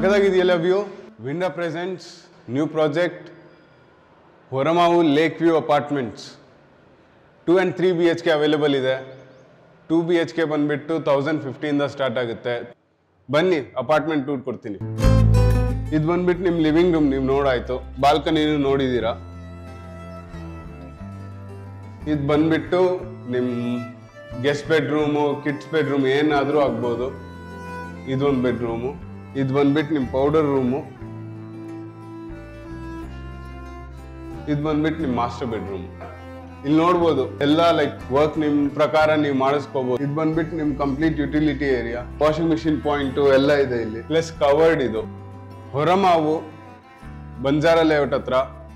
ಸಖತ್ತಾಗಿದೆಯಲ್ಲ view window presents new project Horamavu lake view apartments two and three B H K available ಇದೆ two B H K ಬಂದುಬಿಟ್ಟು thousand ಫಿಫ್ಟಿಯಿಂದ start ಆಗುತ್ತೆ ಬನ್ನಿ apartment tour ಕೊಡ್ತೀನಿ ಇದು ಬಂದ್ಬಿಟ್ಟು ನಿಮ್ಮ ಲಿವಿಂಗ್ ರೂಮ್ ನೀವು ನೋಡಾಯ್ತು ಬಾಲ್ಕನಿನೂ ನೋಡಿದ್ದೀರಾ ಇದು ಬಂದ್ಬಿಟ್ಟು ನಿಮ್ಮ ಗೆಸ್ಟ್ ಬೆಡ್ರೂಮು ಕಿಡ್ಸ್ ಬೆಡ್ರೂಮ್ ಏನಾದರೂ ಆಗ್ಬೋದು ಇದೊಂದು ಬೆಡ್ರೂಮು ಇದು ಬಂದ್ಬಿಟ್ಟು ನಿಮ್ಮ ಪೌಡರ್ ರೂಮು ಇದು ಬಂದ್ಬಿಟ್ಟು ನಿಮ್ಮ ಮಾಸ್ಟರ್ ಬೆಡ್ರೂಮ್ ಇಲ್ಲಿ ನೋಡ್ಬೋದು ಎಲ್ಲ ಲೈಕ್ ವರ್ಕ್ ನಿಮ್ ಪ್ರಕಾರ ನೀವು ಮಾಡಿಸ್ಕೋಬಹುದು ಇದು ಬಂದ್ಬಿಟ್ಟು ನಿಮ್ complete utility area washing machine point ಎಲ್ಲ ಇದೆ ಇಲ್ಲಿ ಪ್ಲಸ್ ಕವರ್ಡ್ ಇದು ಹೊರಮಾವು ಬಂಜಾರ ಲೇಔಟ್ ಹತ್ರ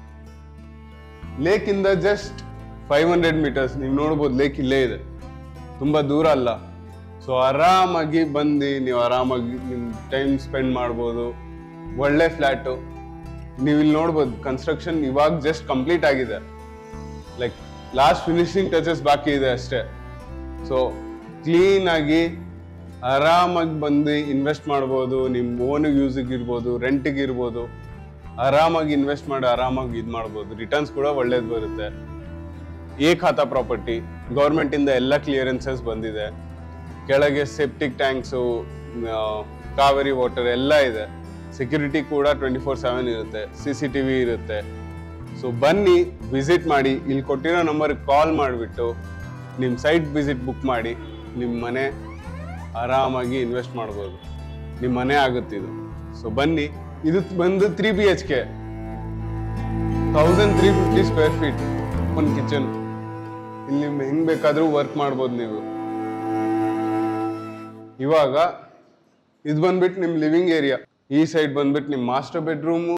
ಲೇಕ್ ಇಂದ ಜಸ್ಟ್ ಫೈವ್ ಹಂಡ್ರೆಡ್ ಮೀಟರ್ಸ್ ನೀವು ನೋಡ್ಬೋದು ಲೇಕ್ ಇಲ್ಲೇ ಇದೆ ತುಂಬಾ ದೂರ ಅಲ್ಲ ಸೊ ಆರಾಮಾಗಿ ಬಂದು ನೀವು ಆರಾಮಾಗಿ ನಿಮ್ ಟೈಮ್ ಸ್ಪೆಂಡ್ ಮಾಡ್ಬೋದು ಒಳ್ಳೆ ಫ್ಲ್ಯಾಟು ನೀವು ಇಲ್ಲಿ ನೋಡ್ಬೋದು ಕನ್ಸ್ಟ್ರಕ್ಷನ್ ಇವಾಗ ಜಸ್ಟ್ ಕಂಪ್ಲೀಟ್ ಆಗಿದೆ ಲೈಕ್ ಲಾಸ್ಟ್ ಫಿನಿಶಿಂಗ್ ಟಚಸ್ ಬಾಕಿ ಇದೆ ಅಷ್ಟೇ ಸೊ ಕ್ಲೀನ್ ಆಗಿ ಆರಾಮಾಗಿ ಬಂದು ಇನ್ವೆಸ್ಟ್ ಮಾಡ್ಬೋದು ನಿಮ್ಮ ಓನಿಗೆ ಯೂಸಿಗೆ ಇರ್ಬೋದು ರೆಂಟಿಗೆ ಇರ್ಬೋದು ಆರಾಮಾಗಿ ಇನ್ವೆಸ್ಟ್ ಮಾಡಿ ಆರಾಮಾಗಿ ಇದು ಮಾಡ್ಬೋದು ರಿಟರ್ನ್ಸ್ ಕೂಡ ಒಳ್ಳೇದು ಬರುತ್ತೆ ಏ ಖಾತಾ ಪ್ರಾಪರ್ಟಿ ಗೌರ್ಮೆಂಟಿಂದ ಎಲ್ಲ ಕ್ಲಿಯರೆನ್ಸಸ್ ಬಂದಿದೆ ಕೆಳಗೆ ಸೆಪ್ಟಿಕ್ ಟ್ಯಾಂಕ್ಸು ಕಾವೇರಿ ವಾಟರ್ ಎಲ್ಲ ಇದೆ ಸೆಕ್ಯೂರಿಟಿ ಕೂಡ ಟ್ವೆಂಟಿ ಫೋರ್ ಸೆವೆನ್ ಇರುತ್ತೆ ಸಿ ಸಿ ಟಿ ವಿ ಇರುತ್ತೆ ಸೊ ಬನ್ನಿ ವಿಸಿಟ್ ಮಾಡಿ ಇಲ್ಲಿ ಕೊಟ್ಟಿರೋ ನಂಬರ್ಗೆ ಕಾಲ್ ಮಾಡಿಬಿಟ್ಟು ನಿಮ್ಮ ಸೈಟ್ ವಿಸಿಟ್ ಬುಕ್ ಮಾಡಿ ನಿಮ್ಮ ಮನೆ ಆರಾಮಾಗಿ ಇನ್ವೆಸ್ಟ್ ಮಾಡ್ಬೋದು ನಿಮ್ಮ ಮನೆ ಆಗುತ್ತೆ ಇದು ಸೊ ಬನ್ನಿ ಇದು ಬಂದು three B H K thousand three fifty square feet ಒಂದು ಕಿಚನ್ ಇಲ್ಲಿ ನಿಮ್ಗೆ ಹೆಂಗ್ ಬೇಕಾದ್ರೂ ವರ್ಕ್ ಮಾಡ್ಬೋದು ನೀವು ಇವಾಗ ಇದು ಬಂದ್ಬಿಟ್ಟು ನಿಮ್ಮ ಲಿವಿಂಗ್ ಏರಿಯಾ ಈ ಸೈಡ್ ಬಂದ್ಬಿಟ್ಟು ನಿಮ್ಮ ಮಾಸ್ಟರ್ ಬೆಡ್ರೂಮು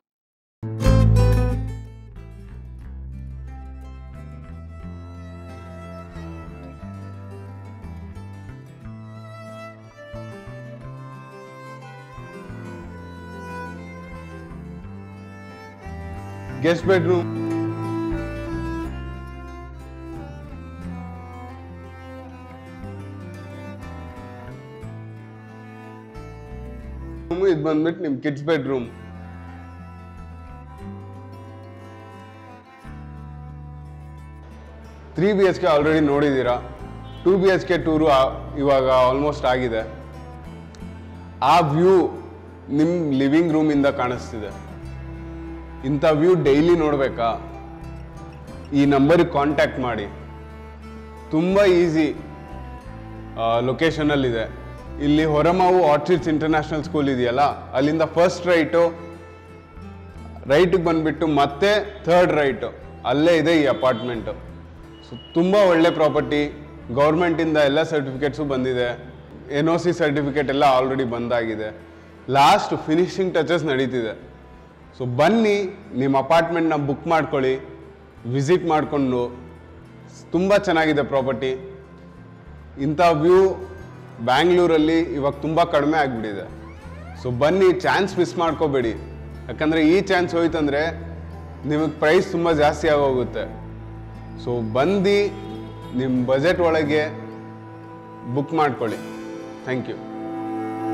ಗೆಸ್ಟ್ ಬೆಡ್ರೂಮ್ ಇದು ಬಂದ್ಬಿಟ್ಟು ನಿಮ್ kids bedroom three B H K already ನೋಡಿದ್ದೀರಾ two B H K tour ಇವಾಗ ಆಲ್ಮೋಸ್ಟ್ ಆಗಿದೆ ಆ ವ್ಯೂ ನಿಮ್ಮ ಲಿವಿಂಗ್ ರೂಮಿಂದ ಕಾಣಿಸ್ತಿದೆ ಇಂಥ ವ್ಯೂ ಡೈಲಿ ನೋಡಬೇಕಾ ಈ ನಂಬರಿಗೆ ಕಾಂಟ್ಯಾಕ್ಟ್ ಮಾಡಿ ತುಂಬ ಈಸಿ ಲೊಕೇಶನಲ್ಲಿದೆ ಇಲ್ಲಿ ಹೊರಮಾವು ಆರ್ಚಿಡ್ಸ್ ಇಂಟರ್ನ್ಯಾಷನಲ್ ಸ್ಕೂಲ್ ಇದೆಯಲ್ಲ ಅಲ್ಲಿಂದ ಫಸ್ಟ್ ರೈಟು ರೈಟಿಗೆ ಬಂದ್ಬಿಟ್ಟು ಮತ್ತೆ ಥರ್ಡ್ ರೈಟು ಅಲ್ಲೇ ಇದೆ ಈ ಅಪಾರ್ಟ್ಮೆಂಟು ಸೊ ತುಂಬ ಒಳ್ಳೆ ಪ್ರಾಪರ್ಟಿ ಗೌರ್ಮೆಂಟಿಂದ ಎಲ್ಲ ಸರ್ಟಿಫಿಕೇಟ್ಸು ಬಂದಿದೆ ಎನ್ ಒ ಸಿ ಸರ್ಟಿಫಿಕೇಟ್ ಎಲ್ಲ ಆಲ್ರೆಡಿ ಬಂದಾಗಿದೆ ಲಾಸ್ಟ್ ಫಿನಿಶಿಂಗ್ ಟಚಸ್ ನಡೀತಿದೆ ಸೊ ಬನ್ನಿ ನಿಮ್ಮ ಅಪಾರ್ಟ್ಮೆಂಟ್ನ ಬುಕ್ ಮಾಡ್ಕೊಳ್ಳಿ ವಿಸಿಟ್ ಮಾಡಿಕೊಂಡು ತುಂಬ ಚೆನ್ನಾಗಿದೆ ಪ್ರಾಪರ್ಟಿ ಇಂಥ ವ್ಯೂ ಬ್ಯಾಂಗ್ಳೂರಲ್ಲಿ ಇವಾಗ ತುಂಬ ಕಡಿಮೆ ಆಗಿಬಿಟ್ಟಿದೆ ಸೊ ಬನ್ನಿ ಚಾನ್ಸ್ ಮಿಸ್ ಮಾಡ್ಕೋಬೇಡಿ ಯಾಕಂದರೆ ಈ ಚಾನ್ಸ್ ಹೋಯ್ತಂದರೆ ನಿಮಗೆ ಪ್ರೈಸ್ ತುಂಬ ಜಾಸ್ತಿ ಆಗೋಗುತ್ತೆ ಸೊ ಬಂದು ನಿಮ್ಮ ಬಜೆಟ್ ಒಳಗೆ ಬುಕ್ ಮಾಡ್ಕೊಳ್ಳಿ ಥ್ಯಾಂಕ್ ಯು